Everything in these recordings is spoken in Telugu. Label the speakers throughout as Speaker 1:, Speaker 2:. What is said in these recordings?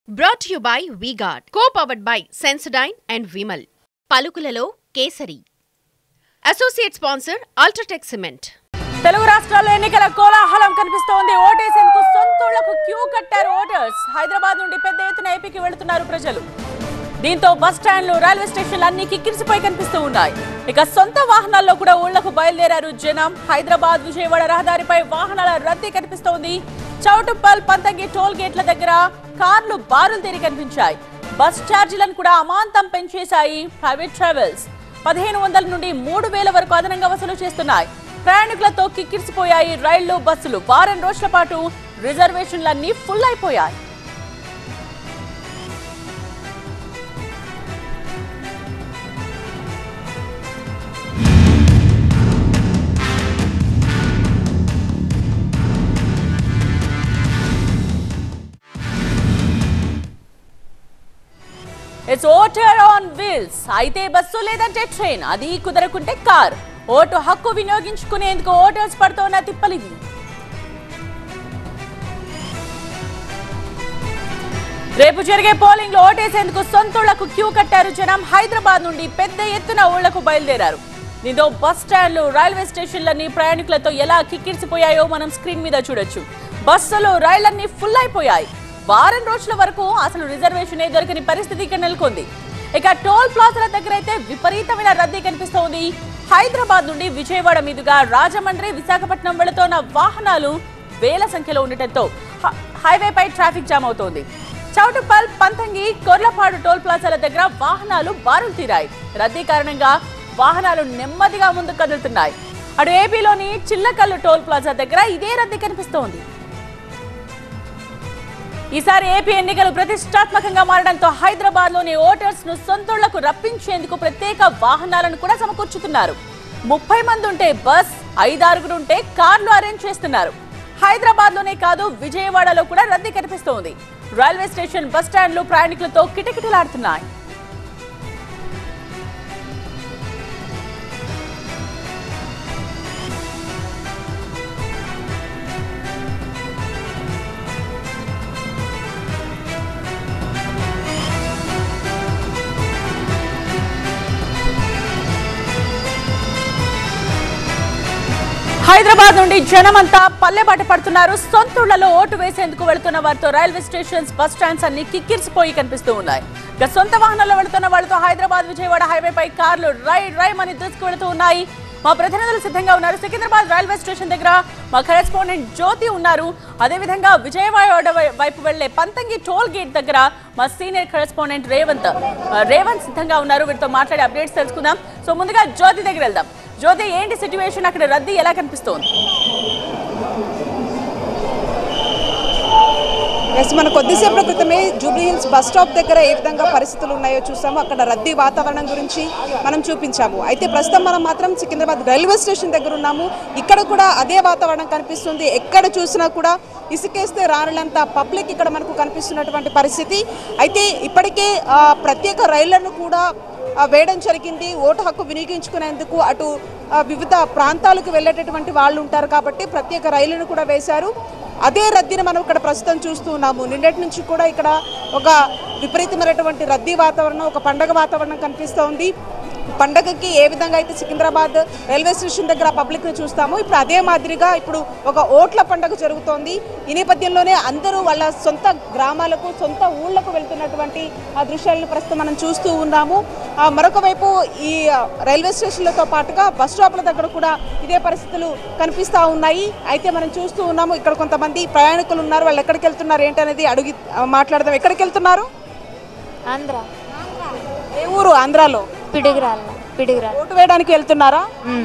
Speaker 1: Brought you by V Guard co powered by Sensodyne and Vimal పలుకులలో కేసరి associate sponsor UltraTech cement
Speaker 2: Telugu రాష్ట్రాల్లో ఎన్నికల కోలాహలం కనిపిస్తోంది ఓటేసేందుకు సొంతూళ్లకు క్యూ కట్టారు ఓటర్స్ హైదరాబాద్ నుండి పెద్ద ఎత్తున ఏపీకి వెళుతున్నారు ప్రజలు దీంతో బస్ స్టాండ్లు రైల్వే స్టేషన్లు అన్ని కిక్కిరిసిపోయి కనిపిస్తూ ఉన్నాయి ఇక సొంత వాహనాల్లో కూడా ఊళ్లకు బయలుదేరారు జనం హైదరాబాద్ విజయవాడ రహదారిపై వాహనాల రద్దీ కనిపిస్తోంది చౌటుప్పల్ పంతంగి టోల్ గేట్ల దగ్గర కార్లు బారులు తీరి కనిపించాయి బస్ ఛార్జీలను కూడా అమాంతం పెంచేశాయి ప్రైవేట్ ట్రావెల్స్ పదిహేను వందల నుండి మూడు వేల వరకు అదనంగా వసూలు చేస్తున్నాయి ప్రయాణికులతో కిక్కిరిసిపోయాయి రైళ్లు బస్సులు వారం రోజుల పాటు రిజర్వేషన్లన్నీ ఫుల్ అయిపోయాయి ఇట్స్ ఓటర్ ఆన్ వీల్స్ అయితే బస్సు లేదంటే ట్రైన్ అది కుదరకుంటే కార్ ఓటు హక్కు వినియోగించుకునేందుకు ఓటర్స్ పడుతోన్న తిప్పలిది రేపు జరిగే పోలింగ్ లో ఓటేసేందుకు సొంతూళ్లకు క్యూ కట్టారు జనం హైదరాబాద్ నుండి పెద్ద ఎత్తున ఊళ్లకు బయలుదేరారు దీంతో బస్ స్టాండ్లు రైల్వే స్టేషన్లన్నీ ప్రయాణికులతో ఎలా కిక్కిరిసిపోయాయో మనం స్క్రీన్ మీద చూడొచ్చు బస్సులు రైళ్లన్నీ ఫుల్ అయిపోయాయి వారం రోజుల వరకు అసలు రిజర్వేషన్ దొరకని పరిస్థితి ఇక్కడ నెలకొంది ఇక టోల్ ప్లాజాల దగ్గర అయితే విపరీతమైన రద్దీ కనిపిస్తోంది హైదరాబాద్ నుండి విజయవాడ మీదుగా రాజమండ్రి విశాఖపట్నం వెళుతోన్న వాహనాలు వేల సంఖ్యలో ఉండటంతో హ- హైవేపై ట్రాఫిక్ జామ్ అవుతోంది చౌటుప్పల్ పంతంగి కొర్లపాడు టోల్ ప్లాజాల దగ్గర వాహనాలు బారులు తీరాయి రద్దీ కారణంగా వాహనాలు నెమ్మదిగా ముందుకు కదులుతున్నాయి అటు ఏపీలోని చిల్లకల్లు టోల్ ప్లాజా దగ్గర ఇదే రద్దీ కనిపిస్తోంది ఈసారి ఏపీ ఎన్నికలు ప్రతిష్టాత్మకంగా మారడంతో హైదరాబాద్ లోని ఓటర్స్ ను సొంతూళ్లకు రప్పించేందుకు ప్రత్యేక వాహనాలను కూడా సమకూర్చుతున్నారు ముప్పై మంది ఉంటే బస్ ఐదారుగురు ఉంటే కార్లు అరేంజ్ చేస్తున్నారు హైదరాబాద్ లోనే కాదు విజయవాడలో కూడా రద్దీ కనిపిస్తోంది రైల్వే స్టేషన్ బస్ స్టాండ్లు ప్రయాణికులతో కిటకిటలాడుతున్నాయి హైదరాబాద్ నుండి జనమంతా పల్లెబాట పడుతున్నారు సొంతూళ్లలో ఓటు వేసేందుకు వెళుతున్న వారితో రైల్వే స్టేషన్స్ బస్ స్టాండ్స్ అన్ని కిక్కిరిసిపోయి కనిపిస్తూ ఉన్నాయి ఇక సొంత వాహనాల్లో వెళుతున్న వాళ్ళతో హైదరాబాద్ విజయవాడ హైవేపై కార్లు రై రై అని దూసుకు వెళుతూ ఉన్నాయి మా ప్రతినిధులు సిద్ధంగా ఉన్నారు సికింద్రాబాద్ రైల్వే స్టేషన్ దగ్గర మా కరెస్పాండెంట్ జ్యోతి ఉన్నారు అదేవిధంగా విజయవాడ వై- వైపు వెళ్లే పంతంగి టోల్ గేట్ దగ్గర మా సీనియర్ కరెస్పాండెంట్ రేవంత్ ఆ, రేవంత్ సిద్ధంగా ఉన్నారు వీటితో మాట్లాడే అప్డేట్స్ తెలుసుకుందాం సో ముందుగా జ్యోతి దగ్గర వెళ్దాం జ్యోతి ఏంటి సిచ్యువేషన్ అక్కడ రద్దీ ఎలా కనిపిస్తోంది
Speaker 3: ఎస్ మన కొద్దిసేపటి క్రితమే జూబ్లీ హిల్స్ బస్ స్టాప్ దగ్గర ఏ విధంగా పరిస్థితులు ఉన్నాయో చూసాము అక్కడ రద్దీ వాతావరణం గురించి మనం చూపించాము అయితే ప్రస్తుతం మనం మాత్రం సికింద్రాబాద్ రైల్వే స్టేషన్ దగ్గర ఉన్నాము ఇక్కడ కూడా అదే వాతావరణం కనిపిస్తుంది ఎక్కడ చూసినా కూడా ఇసుకేస్తే రానులంత పబ్లిక్ ఇక్కడ మనకు కనిపిస్తున్నటువంటి పరిస్థితి అయితే ఇప్పటికే ఆ, ప్రత్యేక రైళ్లను కూడా ఆ, వేయడం జరిగింది ఓటు హక్కు వినియోగించుకునేందుకు అటు ఆ, వివిధ ప్రాంతాలకు వెళ్ళేటటువంటి వాళ్ళు ఉంటారు కాబట్టి ప్రత్యేక రైళ్లను కూడా వేశారు అదే రద్దీని మనం ఇక్కడ ప్రస్తుతం చూస్తూ ఉన్నాము నిన్నటి నుంచి కూడా ఇక్కడ ఒక విపరీతమైనటువంటి రద్దీ వాతావరణం ఒక పండగ వాతావరణం కనిపిస్తోంది పండగకి ఏ విధంగా అయితే సికింద్రాబాద్ రైల్వే స్టేషన్ దగ్గర పబ్లిక్ని చూస్తామో ఇప్పుడు అదే మాదిరిగా ఇప్పుడు ఒక ఓట్ల పండగ జరుగుతోంది ఈ నేపథ్యంలోనే అందరూ వాళ్ళ సొంత గ్రామాలకు సొంత ఊళ్ళకు వెళ్తున్నటువంటి ఆ దృశ్యాలను ప్రస్తుతం మనం చూస్తూ ఉన్నాము ఆ మరొక వైపు ఈ ఆ, రైల్వే స్టేషన్లతో పాటుగా బస్ స్టాప్ల దగ్గర కూడా ఇదే పరిస్థితులు కనిపిస్తూ ఉన్నాయి అయితే మనం చూస్తూ ఉన్నాము ఇక్కడ కొంతమంది ప్రయాణికులు ఉన్నారు వాళ్ళు ఎక్కడికి వెళ్తున్నారు ఏంటనేది అడిగి ఆ, మాట్లాడదాం ఎక్కడికి వెళ్తున్నారు
Speaker 4: ఆంధ్ర
Speaker 3: ఏ ఊరు ఆంధ్రాలో
Speaker 4: పిడుగురాళ్ళ పిడుగురాళ్ళ
Speaker 3: ఓటు వేయడానికి వెళ్తున్నారా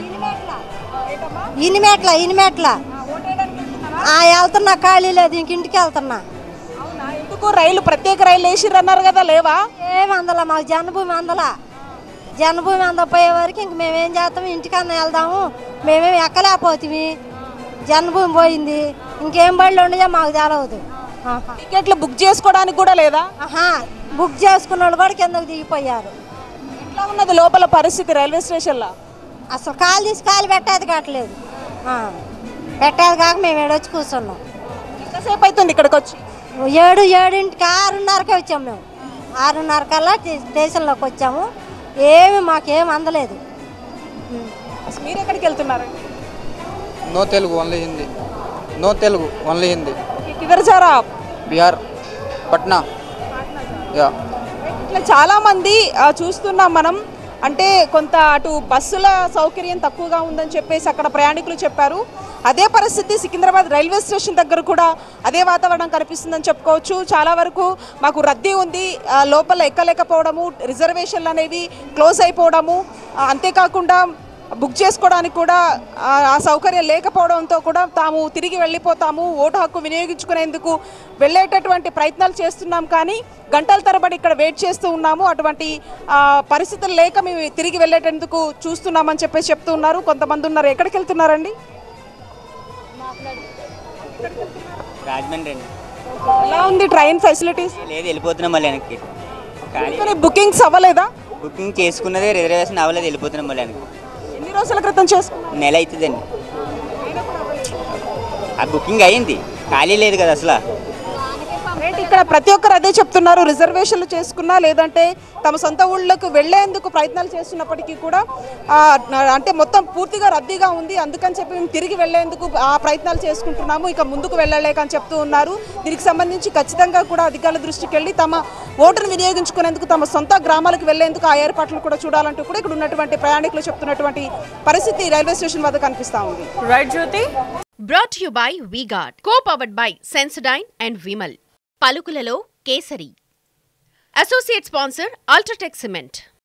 Speaker 5: ఇనిమెట్ల ఇనిమెట్ల ఆ, వెళ్తున్నా ఖాళీ లేదు ఇంక ఇంటికి వెళ్తున్నా
Speaker 3: అవునా ఎందుకు రైలు ప్రత్యేక రైలు వేసిర్రు అన్నారు కదా లేవా
Speaker 5: ఏం అందల మాకు జన్మభూమి అందల జన్మభూమి అందపోయే వరకు ఇంక మేమేం చేస్తాము ఇంటికన్నా వెళ్దాము మేమేం ఎక్కలేకపోతుంది జన్మభూమి పోయింది ఇంకేం బళ్ళు ఉండయో మాకు తెలవదు ఆహా.
Speaker 3: టికెట్లు బుక్ చేసుకోవడానికి కూడా లేదా
Speaker 5: ఆహా బుక్ చేసుకున్న వాళ్ళు కూడా కిందకు దిగిపోయారు
Speaker 3: ఎట్లా ఉన్నది లోపల పరిస్థితి రైల్వే స్టేషన్లో
Speaker 5: అసలు కాలు తీసి కాలు పెట్టేది కావట్లేదు ఆ. పెట్టేది కాక మేము ఏడొచ్చి కూర్చున్నాం
Speaker 3: ఎంతసేపు అవుతుంది ఇక్కడికి వచ్చి
Speaker 5: ఏడు ఏడింటికి ఆరున్నరకే వచ్చాము మేము ఆరున్నర కల్లా స్టే- స్టేషన్లోకి వచ్చాము ఏమి మాకేం అందలేదు
Speaker 3: అసలు మీరు ఎక్కడికి వెళ్తున్నారండి
Speaker 6: no Telugu only Hindi no Telugu only Hindi
Speaker 3: కిదర్ జారా ఆప్?
Speaker 6: बिहार पटना या
Speaker 3: ఇట్లా చాలా మంది ఆ, చూస్తున్నాం మనం అంటే కొంత అటు బస్సుల సౌకర్యం తక్కువగా ఉందని చెప్పేసి అక్కడ ప్రయాణికులు చెప్పారు అదే పరిస్థితి సికింద్రాబాద్ రైల్వే స్టేషన్ దగ్గర కూడా అదే వాతావరణం కనిపిస్తుందని చెప్పుకోవచ్చు చాలా వరకు మాకు రద్దీ ఉంది ఆ, లోపల ఎక్కలేకపోవడము రిజర్వేషన్లు అనేవి క్లోజ్ అయిపోవడము ఆ, అంతేకాకుండా బుక్ చేసుకోవడానికి కూడా ఆ, ఆ సౌకర్యం లేకపోవడంతో కూడా తాము తిరిగి వెళ్ళిపోతాము ఓటు హక్కు వినియోగించుకునేందుకు వెళ్ళేటటువంటి ప్రయత్నాలు చేస్తున్నాం కానీ గంటల తరబడి ఇక్కడ వెయిట్ చేస్తూ ఉన్నాము అటువంటి ఆ, పరిస్థితులు లేక మేము తిరిగి వెళ్ళేటందుకు చూస్తున్నామని చెప్పేసి చెప్తూ ఉన్నారు కొంతమంది ఉన్నారు ఎక్కడికి వెళ్తున్నారండి
Speaker 7: రాజమండ్రి అండి
Speaker 3: ఎలా ఉంది ట్రైన్ ఫెసిలిటీస్
Speaker 7: లేదు వెళ్ళిపోతున్నాం మళ్ళీ వెనక్కి కానీ
Speaker 3: బుకింగ్స్ అవ్వలేదా
Speaker 7: బుకింగ్ చేసుకున్నదే రిజర్వేషన్ అవ్వలేదు వెళ్ళిపోతున్నాం మళ్ళీ వెనక్కి
Speaker 3: ఎన్ని రోజుల క్రితం చేసుకున్నారు
Speaker 7: నెల అవుతుందండి ఆ బుకింగ్ అయ్యింది ఖాళీ లేదు కదా అసలు
Speaker 3: ఏంటి ఇక్కడ ప్రతి ఒక్కరు అదే చెప్తున్నారు రిజర్వేషన్లు చేసుకున్నా లేదంటే తమ సొంత ఊళ్ళకు వెళ్లేందుకు ప్రయత్నాలు చేస్తున్నప్పటికీ కూడా ఆ, అంటే మొత్తం పూర్తిగా రద్దీగా ఉంది అందుకని చెప్పి మేము తిరిగి వెళ్లేందుకు ఆ ప్రయత్నాలు చేసుకుంటున్నాము ఇక ముందుకు వెళ్ళలేక అని చెప్తూ ఉన్నారు దీనికి సంబంధించి ఖచ్చితంగా కూడా అధికారుల దృష్టికి వెళ్ళి తమ ఓటును వినియోగించుకునేందుకు తమ సొంత గ్రామాలకు వెళ్లేందుకు ఆ ఏర్పాట్లు కూడా చూడాలంటూ కూడా ఇక్కడ ఉన్నటువంటి ప్రయాణికులు చెప్తున్నటువంటి పరిస్థితి రైల్వే స్టేషన్ వద్ద కనిపిస్తా ఉంది
Speaker 2: right Jyothi
Speaker 1: brought you by V Guard co powered by Sensodyne and Vimal పలుకులలో కేసరి అసోసియేట్ స్పాన్సర్ అల్ట్రాటెక్ సిమెంట్